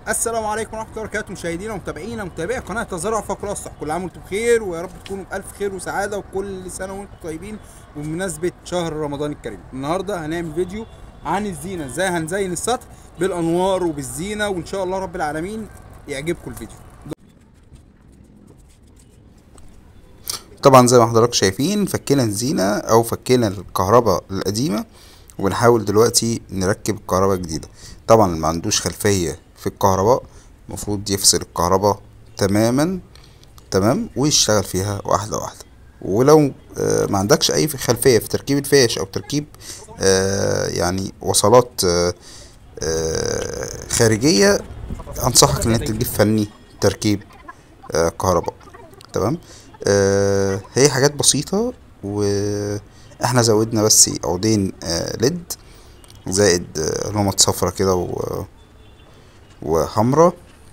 السلام عليكم ورحمه الله وبركاته مشاهدينا ومتابعينا ومتابعي قناه تزرع فقر الصح كل عام وانتم بخير ويا رب تكونوا بالف خير وسعاده وكل سنه وانتم طيبين بمناسبه شهر رمضان الكريم النهارده هنعمل فيديو عن الزينه ازاي هنزين السطح بالانوار وبالزينه وان شاء الله رب العالمين يعجبكم الفيديو طبعا زي ما حضراتكم شايفين فكينا الزينه او فكينا الكهرباء القديمه ونحاول دلوقتي نركب كهرباء جديده طبعا اللي ما عندوش خلفيه في الكهرباء المفروض يفصل الكهرباء تماما تمام ويشتغل فيها واحده واحده ولو آه، ما عندكش اي خلفيه في تركيب الفيش او تركيب آه، يعني وصلات آه، آه، خارجيه انصحك ان انت تجيب فني تركيب آه، كهرباء تمام آه، هي حاجات بسيطه واحنا زودنا بس عودين آه، ليد زائد آه، لمبة صفرة كده و وحمرا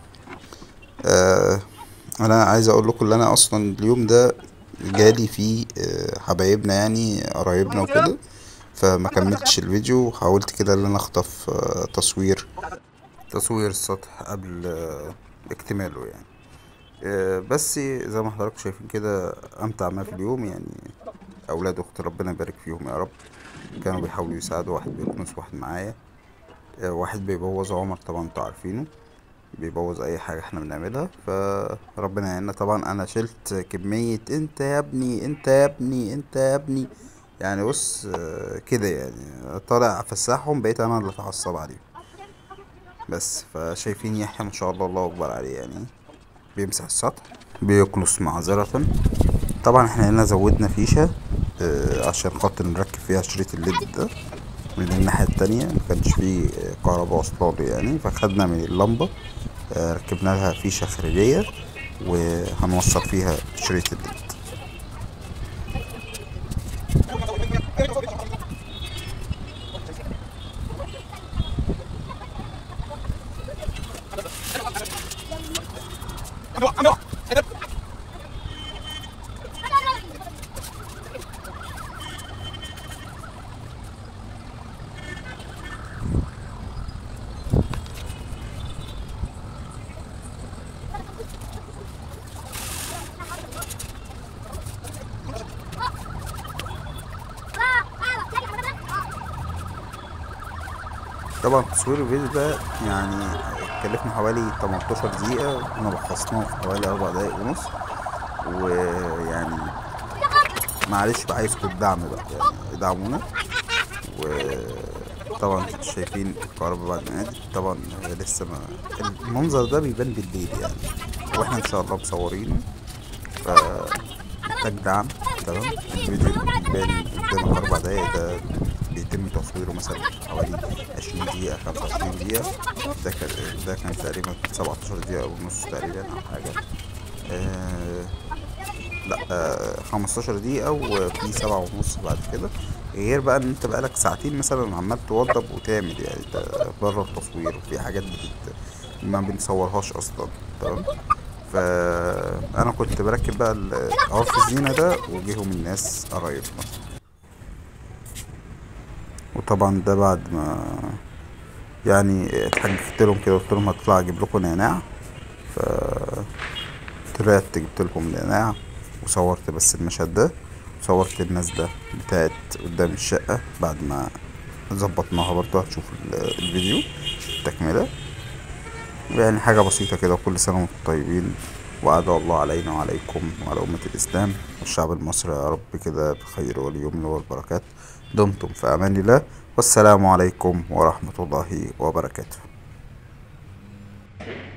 آه انا عايز اقول لكم ان انا اصلا اليوم ده جالي فيه آه حبايبنا يعني قرايبنا وكده فما كملتش الفيديو حاولت كده ان انا اخطف آه تصوير تصوير السطح قبل آه اكتماله يعني آه بس زي ما حضراتكم شايفين كده امتع ما في اليوم يعني اولاد اخت ربنا يبارك فيهم يا رب كانوا بيحاولوا يساعدوا واحد بيكنس واحد معايا آه، واحد بيبوظ عمر طبعا انتوا عارفينه بيبوظ اي حاجه احنا بنعملها فربنا يعيننا طبعا انا شلت كميه انت يا ابني انت يا ابني انت يا ابني يعني بص آه، كده يعني طالع افسحهم بقيت انا اللي اتعصب عليهم بس فشايفين يحيى ما شاء الله الله اكبر عليه يعني بيمسح السطح بيكنس معذرة طبعا احنا هنا زودنا فيشة آه، عشان خاطر نركب فيها شريط الليد ده من الناحية التانية مكانش فيه آه، كهرباء واصلة يعني فخدنا من اللمبة آه، ركبنا لها فيشة خارجية وهنوصل فيها شريط الليد طبعا تصوير الفيديو ده يعني كلفنا حوالي 18 دقيقة وانا بخصناه في حوالي أربع دقايق ونص ويعني معلش بقى عايزكم الدعم بقى يعني ادعمونا وطبعا انتوا شايفين الكهرباء بعد ما قعدت طبعا هي لسه ما المنظر ده بيبان بالليل يعني واحنا ان شاء الله مصورينه ف محتاج دعم تمام الفيديو بيبان قدامك اربع دقايق ده بيتم تصويره مثلا حوالي عشرين دقيقة خمسة وعشرين دقيقة ده كان ده كان تقريبا سبعتاشر دقيقة ونص تقريبا أو حاجة آه لا آه 15 دقيقة وفي سبعة ونص بعد كده غير بقى ان انت بقالك ساعتين مثلا عمال توضب وتعمل يعني ده بره التصوير وفي حاجات بت... ما بنصورهاش اصلا تمام فانا كنت بركب بقى ال- عرف الزينة ده وجيهم الناس قرايبنا وطبعا ده بعد ما يعني اتحججت لهم كده قلت لهم هطلع اجيب لكم نعناع ف طلعت جبت لكم نعناع وصورت بس المشهد ده صورت الناس ده بتاعت قدام الشقة بعد ما ظبطناها برضه هتشوفوا ال- الفيديو التكملة يعني حاجة بسيطة كده وكل سنة وانتم طيبين وأدعو الله علينا وعليكم وعلى أمة الإسلام والشعب المصري يا رب كده بخير واليمن والبركات دمتم في أمان الله والسلام عليكم ورحمة الله وبركاته